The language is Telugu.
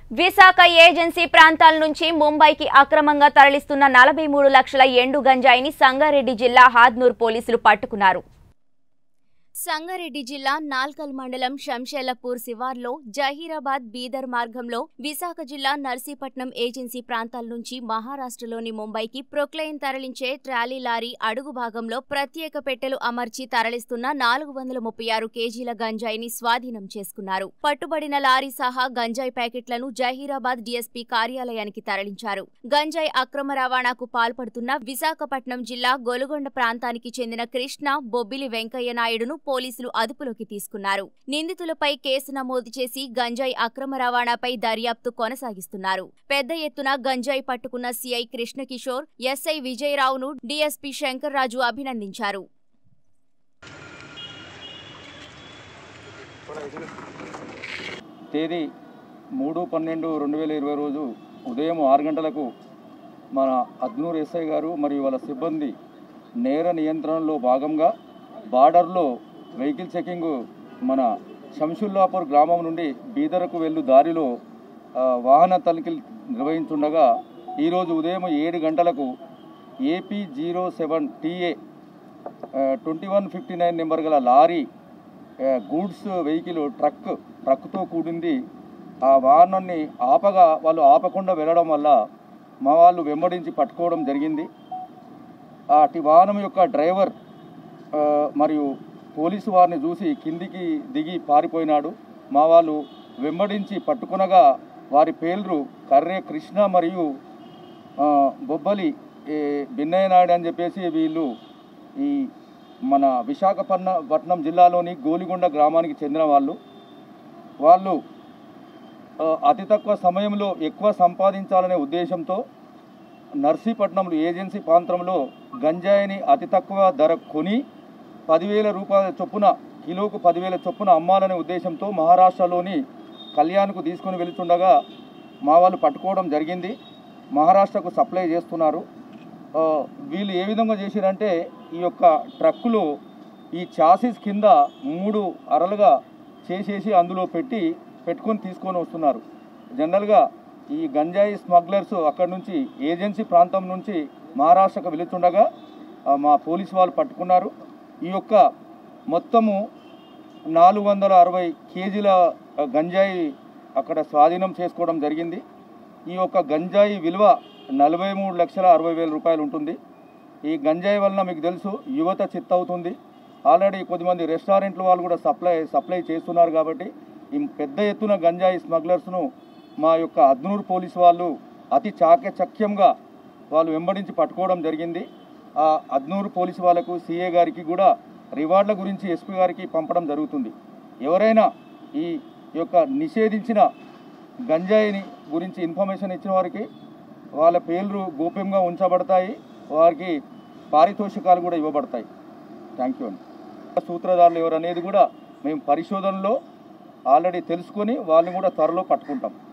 విశాఖ ఏజెన్సీ ప్రాంతాల నుంచి ముంబైకి అక్రమంగా తరలిస్తున్న నలభై మూడు లక్షల ఎండు గంజాయిని సంగారెడ్డి జిల్లా హాద్నూర్ పోలీసులు పట్టుకున్నారు సంగారెడ్డి జిల్లా నాల్కల్ మండలం శంషేలపూర్ శివార్లో జహీరాబాద్ బీదర్ మార్గంలో విశాఖ జిల్లా నర్సీపట్నం ఏజెన్సీ ప్రాంతాల నుంచి మహారాష్ట్రలోని ముంబైకి ప్రొక్లైన్ తరలించే ట్రాలీ లారీ అడుగు భాగంలో ప్రత్యేక పెట్టెలు అమర్చి తరలిస్తున్న నాలుగు వందల ముప్పై ఆరు కేజీల గంజాయిని స్వాధీనం చేసుకున్నారు పట్టుబడిన లారీ సహా గంజాయి ప్యాకెట్లను జహీరాబాద్ డీఎస్పీ కార్యాలయానికి తరలించారు గంజాయి అక్రమ రవాణాకు పాల్పడుతున్న విశాఖపట్నం జిల్లా గొలుగొండ ప్రాంతానికి చెందిన కృష్ణ బొబ్బిలి వెంకయ్య నాయుడును పోలీసులు అదుపులోకి తీసుకున్నారు నిందితులపై కేసు నమోదు చేసి గంజాయి అక్రమ రవాణాపై దర్యాప్తు కొనసాగిస్తున్నారు పెద్ద ఎత్తున గంజాయి పట్టుకున్న సీఐ కృష్ణకిషోర్ ఎస్ఐ విజయరావును డీఎస్పీ శంకర్రాజు అభినందించారు తేదీ మూడు పన్నెండు రెండు వేల ఇరవై రోజు ఉదయం ఆరు గంటలకు మన అగ్నూర్ ఎస్ఐ గారు మరియు వాళ్ళ సిబ్బంది నేర నియంత్రణలో భాగంగా బార్డర్లో వెహికల్ చెకింగ్ మన శంషుల్లాపూర్ గ్రామం నుండి బీదర్కు వెళ్ళు దారిలో ఆ, వాహన తనిఖీలు నిర్వహించుండగా ఈరోజు ఉదయం ఏడు గంటలకు AP zero seven TA twenty one fifty nine number గల లారీ ఆ, గూడ్స్ వెహికల్ ట్రక్ ట్రక్తో కూడింది ఆ వాహనాన్ని ఆపగా వాళ్ళు ఆపకుండా వెళ్ళడం వల్ల మా వాళ్ళు వెంబడించి పట్టుకోవడం జరిగింది అటు వాహనం యొక్క డ్రైవర్ ఆ, మరియు పోలీసు వారిని చూసి కిందికి దిగి పారిపోయినాడు మా వాళ్ళు వెంబడించి పట్టుకునగా వారి పేర్లు కర్రే కృష్ణ మరియు ఆ, బొబ్బలి ఏ, బిన్నయ్య నాయుడు అని చెప్పేసి వీళ్ళు ఈ మన విశాఖపట్నం పట్నం జిల్లాలోని గోలిగొండ గ్రామానికి చెందిన వాళ్ళు వాళ్ళు ఆ, అతి తక్కువ సమయంలో ఎక్కువ సంపాదించాలనే ఉద్దేశంతో నర్సీపట్నంలో ఏజెన్సీ ప్రాంతంలో గంజాయిని అతి తక్కువ ధర కొని పదివేల రూపాయల చొప్పున కిలోకు పదివేల చొప్పున అమ్మాలనే ఉద్దేశంతో మహారాష్ట్రలోని కళ్యాణ్కు తీసుకొని వెళుతుండగా మా వాళ్ళు పట్టుకోవడం జరిగింది మహారాష్ట్రకు సప్లై చేస్తున్నారు ఆ, వీళ్ళు ఏ విధంగా చేసిరంటే ఈ యొక్క ట్రక్కులు ఈ చాసిస్ కింద మూడు అరలుగా చేసేసి అందులో పెట్టి పెట్టుకొని తీసుకొని వస్తున్నారు జనరల్గా ఈ గంజాయి స్మగ్లర్స్ అక్కడ నుంచి ఏజెన్సీ ప్రాంతం నుంచి మహారాష్ట్రకు వెళుతుండగా ఆ, మా పోలీసు వాళ్ళు పట్టుకున్నారు ఈ యొక్క మొత్తము నాలుగు వందల అరవై కేజీల ఆ, గంజాయి అక్కడ స్వాధీనం చేసుకోవడం జరిగింది ఈ యొక్క గంజాయి విలువ నలభై మూడు లక్షల అరవై వేల రూపాయలు ఉంటుంది ఈ గంజాయి వలన మీకు తెలుసు యువత చిత్తవుతుంది ఆల్రెడీ కొద్దిమంది రెస్టారెంట్ల వాళ్ళు కూడా సప్లై సప్లై చేస్తున్నారు కాబట్టి ఈ పెద్ద ఎత్తున గంజాయి స్మగ్లర్స్ను మా యొక్క అద్నూరు పోలీసు వాళ్ళు అతి చాకచక్యంగా వాళ్ళు వెంబడించి పట్టుకోవడం జరిగింది ఆ అద్నూరు పోలీసు వాళ్ళకు సీఏ గారికి కూడా రివార్డుల గురించి ఎస్పీ గారికి పంపడం జరుగుతుంది ఎవరైనా ఈ యొక్క నిషేధించిన గంజాయిని గురించి ఇన్ఫర్మేషన్ ఇచ్చిన వారికి వాళ్ళ పేర్లు గోప్యంగా ఉంచబడతాయి వారికి పారితోషికాలు కూడా ఇవ్వబడతాయి థ్యాంక్ యూ అండి సూత్రధారులు ఎవరు అనేది కూడా మేము పరిశోధనలో ఆల్రెడీ తెలుసుకొని వాళ్ళని కూడా త్వరలో పట్టుకుంటాం